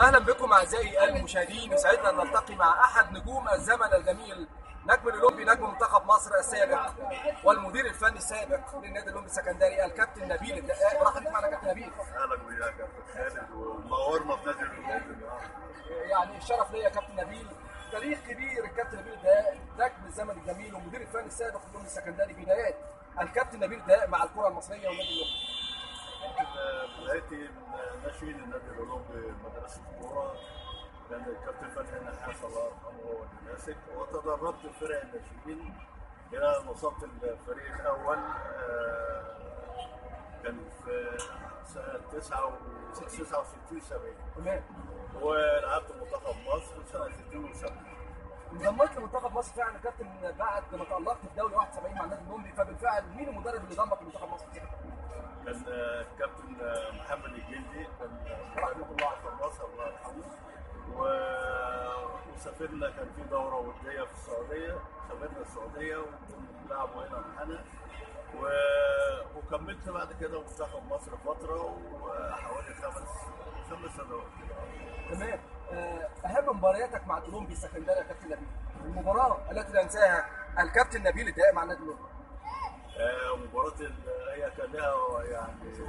اهلا بكم اعزائي المشاهدين يسعدنا ان نلتقي مع احد نجوم الزمن الجميل نجم الاولمبي نجم منتخب مصر السابق والمدير الفني السابق للنادي الاولمبي السكندري الكابتن نبيل الدقاق مرحبا بك معنا كابتن نبيل اهلا بيك يا كابتن خالد ومنورنا في نادي الاولمبي يعني الشرف ليا يا كابتن نبيل تاريخ كبير الكابتن نبيل الدقاق نجم الزمن الجميل والمدير الفني السابق للاولمبي السكندري بدايات الكابتن نبيل الدقاق مع الكره المصريه والنادي الاولمبي بدايتي من ناشئين النادي الاولمبي مدرسه الكوره كان الكابتن فتحي النحاس الله يرحمه هو اللي ماسك وتدربت في فرق الناشئين الى ان وصلت الفريق الاول آه، كان في سنه 69 70 تمام ولعبت منتخب مصر سنه 72 انضميت لمنتخب مصر فعلا يا كابتن بعد ما تألقت في دوري 71 مع النادي الاولمبي فبالفعل مين المدرب اللي ضمك لمنتخب مصر؟ كان آه، الكابتن آه، محمد الجندي كان رحمة الله. في مصر الله يرحمه و- وسافرنا كان في دوره وديه في السعوديه سافرنا السعوديه ولعبوا هنا معانا و... وكملت بعد كده منتخب مصر فتره وحوالي خمس خمس سنوات كده تمام آه، اهم مبارياتك مع الاولمبي السكندري يا كابتن نبيل المباراه التي لا ينساها الكابتن نبيل الدقاق مع النادي الاولمبي آه، مباراة ال- هي كان لها يعني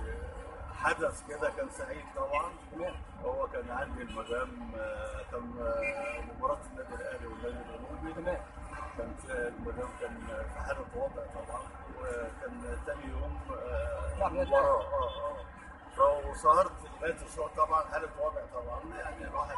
حدث كده كان سعيد طبعا تمام هو كان عندي المدام آه، كان آه، مباراة النادي الأهلي والنادي الأولمبي تمام كان في- المدام كان في حالة وضع طبعا وكان تاني يوم آه، لعب نادي المباراة اه اه فوسهرت لغاية الصبح طبعا حالة وضع طبعا يعني الواحد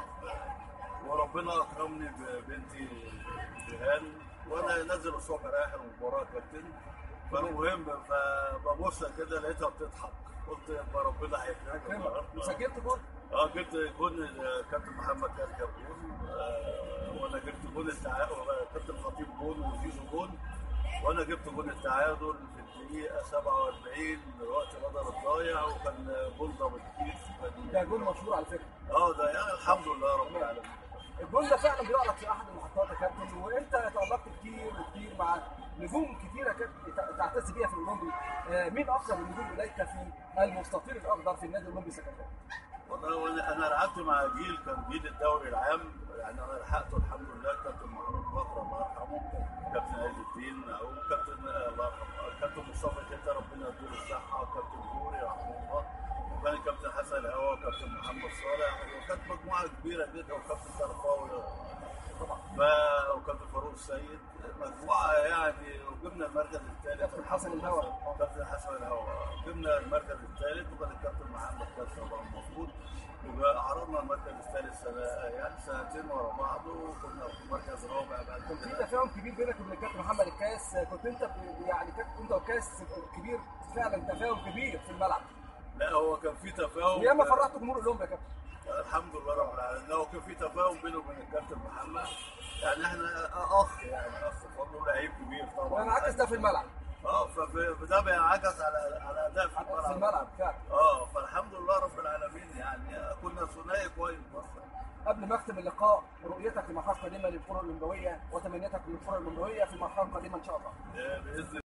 وربنا أكرمني ببنتي جيهان وأنا نازل الصبح رايح المباراة كابتن فالمهم فببص كده لقيتها بتضحك قلت يبقى ربنا هيكرمك كريمة النهارده وسجلت جول اه جبت جون كابتن محمد كان جاب جون آه، وانا جبت جون التعادل كابتن خطيب جون وزيزو جون وانا جبت جون التعادل في الدقيقه 47 الوقت بدل الضايع وكان جون دبل كيك كان- ده جول مشهور على فكره اه ده يعني الحمد لله رب العالمين الجول ده فعلا بيعرض في احد المحطات يا كابتن وانت تألقت كتير وكتير مع نجوم كتيره كانت تعتز بيها في الاولمبي آه، مين اقرب النجوم اليك في المستطيل الاخضر في النادي الاولمبي السكندري؟ والله وانا انا لعبت مع جيل كان جيل الدوري العام يعني انا لحقته الحمد لله كابتن محمود بكر الله يرحمه كابتن عز الدين او كابتن آه، الله يرحمه كابتن مصطفى كده ربنا يديله الصحه وكابتن جوري رحمه الله وكان كابتن حسن الهوا وكابتن محمد صالح وكانت مجموعه كبيره جدا وكابتن طرفاوي طبعا ف- وكابتن فاروق السيد مجموعه يعني وجبنا المركز الثالث كابتن حسن الهوا. كابتن حسن الهوا جبنا المركز الثالث وكان الكابتن محمد كان طبعا المفروض يبقى عرضنا المركز الثالث سنه يعني سنتين ورا بعض وكنا في المركز الرابع بعد كان في كده تفاهم كبير بينك وبين الكابتن محمد الكاس كنت انت ب- يعني كنت انت والكاس كبير فعلا تفاهم كبير في الملعب لا هو كان في تفاهم وياما فرحت جمهور الاولمبي يا كابتن الحمد لله رب العالمين لو كان في تفاهم بينه وبين الكابتن محمد يعني احنا اخ يعني اخ فضل لعيب كبير طبعا وينعكس ده في الملعب اه فده بينعكس على على اداء في الملعب في الملعب فعلا اه فالحمد لله رب العالمين يعني كنا ثنائي كويس بس قبل ما اختم اللقاء رؤيتك لمرحله قادمه للكره الاولمبويه وتمنياتك للكره الاولمبويه في مرحله قادمه ان شاء الله آه، باذن